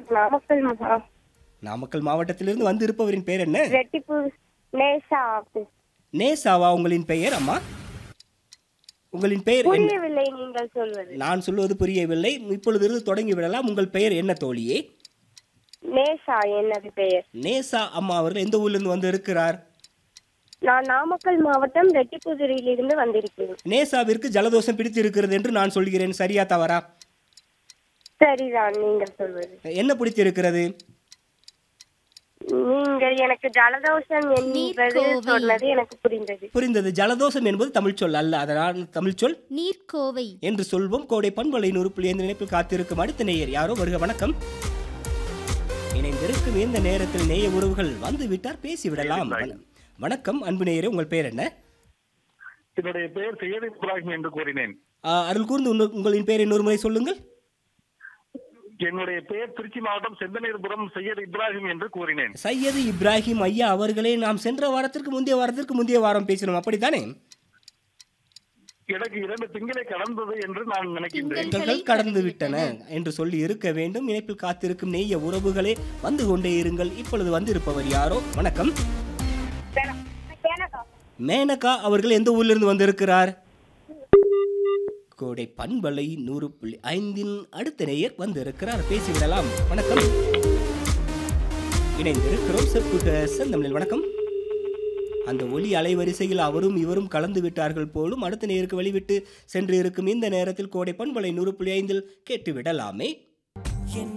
நாமக்கல் மா- நாமக்கல் மாவட்டத்திலிருந்து வந்து இருப்பவரின் பெயர் என்ன ரெட்டிப்பு நேசா ஆபீஸ் நேசாவா உங்களின் பெயர் அம்மா உங்களின் பெயர் என்ன புரியவில்லை நீங்கள் சொல்வது நான் சொல்வது புரியவில்லை இப்பொழுதிருந்து தொடங்கி விடலாம் உங்கள் பெயர் என்ன தோழியே நேசா என்னது பெயர் நேசா அம்மா அவர்கள் எந்த ஊர்லேருந்து வந்து இருக்கிறார் நான் நாமக்கல் மாவட்டம் ரெட்டிப்புதுரையிலிருந்து வந்திருக்கிறேன் நேசாவிற்கு ஜலதோஷம் பிடித்து இருக்கிறது என்று நான் சொல்கிறேன் சரியா தவறா சரிதான் நீங்கள் சொல்வது என்ன பிடித்திருக்கிறது நீங்கள் எனக்கு ஜலதோஷம் என்பது சொன்னது எனக்கு புரிந்தது புரிந்தது ஜலதோஷம் என்பது தமிழ் சொல் அல்ல அதனால் தமிழ் சொல் நீர்க்கோவை என்று சொல்வோம் கோடை பண்பலை நூறு புள்ளி ஐந்து நினைப்பில் காத்திருக்கும் அடுத்த நேயர் யாரோ வருக வணக்கம் இணைந்திருக்கும் இந்த நேரத்தில் நேய உறவுகள் வந்து விட்டார் பேசிவிடலாம் வண- வணக்கம் அன்பு நேயரே உங்கள் பெயர் என்ன என்னுடைய பெயர் சையது இப்ராஹிம் என்று கூறினேன் ஆ, அருள் கூர்ந்து உன்னு- உங்களின் பெயர் இன்னொரு முறை சொல்லுங்கள் என்னுடைய பெயர் திருச்சி மாவட்டம் செந்தனீர்புரம் சையது இப்ராஹிம் என்று கூறினேன் சையது இப்ராஹிம் ஐயா அவர்களே நாம் சென்ற வாரத்திற்கு முந்தைய வாரத்திற்கு முந்தைய வாரம் பேசினோம் அப்படித்தானே எனக்கு இரண்டு திங்களை கடந்தது என்று நான் நினைக்கின்றேன் திங்கள் கடந்து விட்டன என்று சொல்லி இருக்க வேண்டும் இணைப்பில் காத்திருக்கும் நெய்ய உறவுகளே வந்து கொண்டே இருங்கள் இப்பொழுது வந்திருப்பவர் யாரோ வணக்கம் மேனகா அவர்கள் எந்த ஊரிலிருந்து வந்திருக்கிறார் கோடை பண்பலை நூறு புள்ளி ஐந்தின் அடுத்த நேயர் வந்திருக்கிறார் பேசிவிடலாம் வணக்கம் இணைந்திருக்கிறோம் செப்புக செந்தமிழில் வணக்கம் அந்த ஒலி அலைவரிசையில் அவரும் இவரும் கலந்து விட்டார்கள் போலும் அடுத்த நேருக்கு வழிவிட்டு சென்று இருக்கும் இந்த நேரத்தில் கோடை பண்பலை நூறு புள்ளி ஐந்தில் கேட்டு விடலாமே